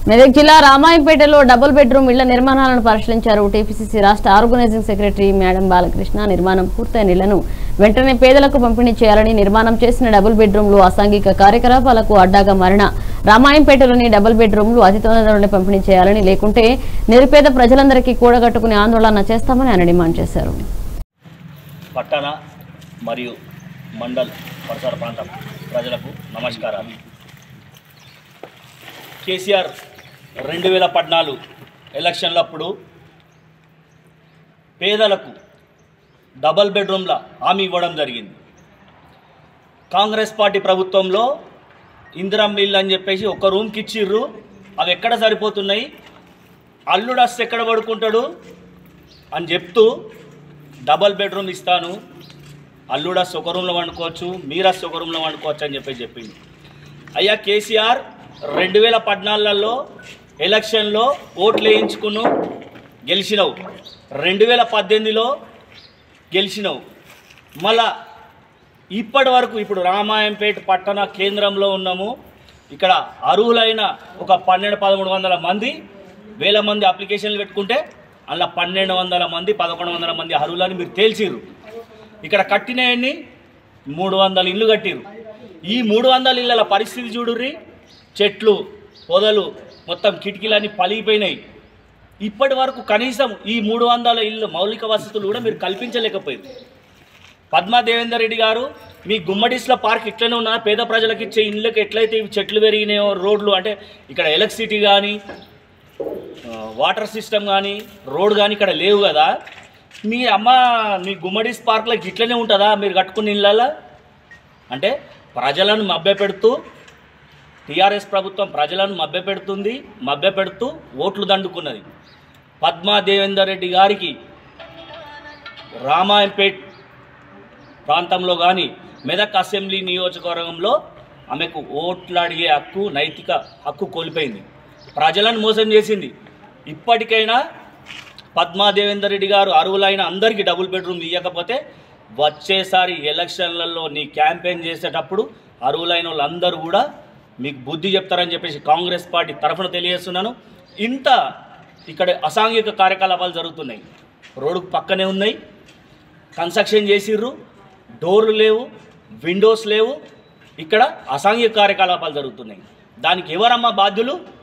మెదక్ జిల్లా రామాయంపేటలో double bedroom ఇళ్ల నిర్మాణాలను పరిశీలించారు టీపీసీసీ రాష్ట్ర ఆర్గనైజింగ్ సెక్రటరీ మేడం బాలకృష్ణ నిర్మాణం పూర్తయిన ఇళ్లను వెంటనే పేదలకు పంపిణీ చేయాలని నిర్మాణం చేసిన డబుల్ బెడ్రూమ్లు అసాంఘిక కార్యకలాపాలకు అడ్డాగా మారిన రామాయంపేటలోని డబుల్ బెడ్రూమ్లు అతి తొందరలోనే పంపిణీ చేయాలని లేకుంటే నిరుపేద ప్రజలందరికీ కూడగట్టుకుని ఆందోళన చేస్తామని ఆయన డిమాండ్ చేశారు పట్టణ మరియు మండల్ పరిసర ప్రాంతం ప్రజలకు నమస్కారాలు కేసీఆర్ రెండు వేల పద్నాలుగు ఎలక్షన్లప్పుడు పేదలకు డబల్ బెడ్రూమ్ల హామీ ఇవ్వడం జరిగింది కాంగ్రెస్ పార్టీ ప్రభుత్వంలో ఇందిరం ఇల్లు అని చెప్పేసి ఒక రూమ్కి ఇచ్చిర్రు అవి ఎక్కడ సరిపోతున్నాయి అల్లుడు వస్తే ఎక్కడ పడుకుంటాడు అని చెప్తూ డబల్ బెడ్రూమ్ ఇస్తాను అల్లుడస్ ఒక రూమ్లో వండుకోవచ్చు మీరస్ ఒక రూమ్లో వండుకోవచ్చు అని చెప్పి చెప్పింది అయ్యా కేసీఆర్ రెండు వేల పద్నాలుగులలో ఎలక్షన్లో ఓట్లు వేయించుకును గెలిచినవు రెండు వేల పద్దెనిమిదిలో గెలిచినవు మళ్ళా ఇప్పటి వరకు ఇప్పుడు రామాయంపేట పట్టణ కేంద్రంలో ఉన్నాము ఇక్కడ అర్హులైన ఒక పన్నెండు పదమూడు వందల మంది వేల మంది అప్లికేషన్లు పెట్టుకుంటే అలా పన్నెండు వందల మంది పదకొండు వందల మంది అర్హులని మీరు తేల్చిర్రు ఇక్కడ కట్టినవన్నీ మూడు వందల ఇల్లు కట్టిర్రు ఈ మూడు వందల ఇళ్ళ పరిస్థితి చూడుర్రి చెట్లు పొదలు మొత్తం కిటికీలన్నీ పలిగిపోయినాయి ఇప్పటి వరకు కనీసం ఈ మూడు వందల ఇల్లు మౌలిక వసతులు కూడా మీరు కల్పించలేకపోయింది పద్మా దేవేందర్ రెడ్డి గారు మీ గుమ్మడిస్ల పార్క్ ఇట్లనే ఉన్న పేద ప్రజలకు ఇచ్చే ఇళ్ళకి ఎట్లయితే ఇవి చెట్లు పెరిగినాయో రోడ్లు అంటే ఇక్కడ ఎలక్ట్రిసిటీ కానీ వాటర్ సిస్టమ్ కానీ రోడ్ కానీ ఇక్కడ లేవు కదా మీ అమ్మ మీ గుమ్మడిస్ పార్క్లో ఇట్లనే ఉంటుందా మీరు కట్టుకున్న ఇళ్ళల్లో అంటే ప్రజలను మభ్యపెడుతూ టీఆర్ఎస్ ప్రభుత్వం ప్రజలను మభ్యపెడుతుంది మభ్యపెడుతూ ఓట్లు దండుకున్నది పద్మా దేవేందర్ రెడ్డి గారికి రామాయంపేట్ ప్రాంతంలో కానీ మెదక్ అసెంబ్లీ నియోజకవర్గంలో ఆమెకు ఓట్లు అడిగే హక్కు నైతిక హక్కు కోల్పోయింది ప్రజలను మోసం చేసింది ఇప్పటికైనా పద్మా దేవేందర్ రెడ్డి గారు అరువులైన అందరికీ డబుల్ బెడ్రూమ్ ఇవ్వకపోతే వచ్చేసారి ఎలక్షన్లలో నీ క్యాంపెయిన్ చేసేటప్పుడు అరువులైన వాళ్ళందరూ కూడా మీకు బుద్ధి చెప్తారని చెప్పేసి కాంగ్రెస్ పార్టీ తరఫున తెలియజేస్తున్నాను ఇంత ఇక్కడ అసాంఘిక కార్యకలాపాలు జరుగుతున్నాయి రోడ్డుకు పక్కనే ఉన్నాయి కన్స్ట్రక్షన్ చేసిర్రు డోర్లు లేవు విండోస్ లేవు ఇక్కడ అసాంఘిక కార్యకలాపాలు జరుగుతున్నాయి దానికి ఎవరమ్మా బాధ్యులు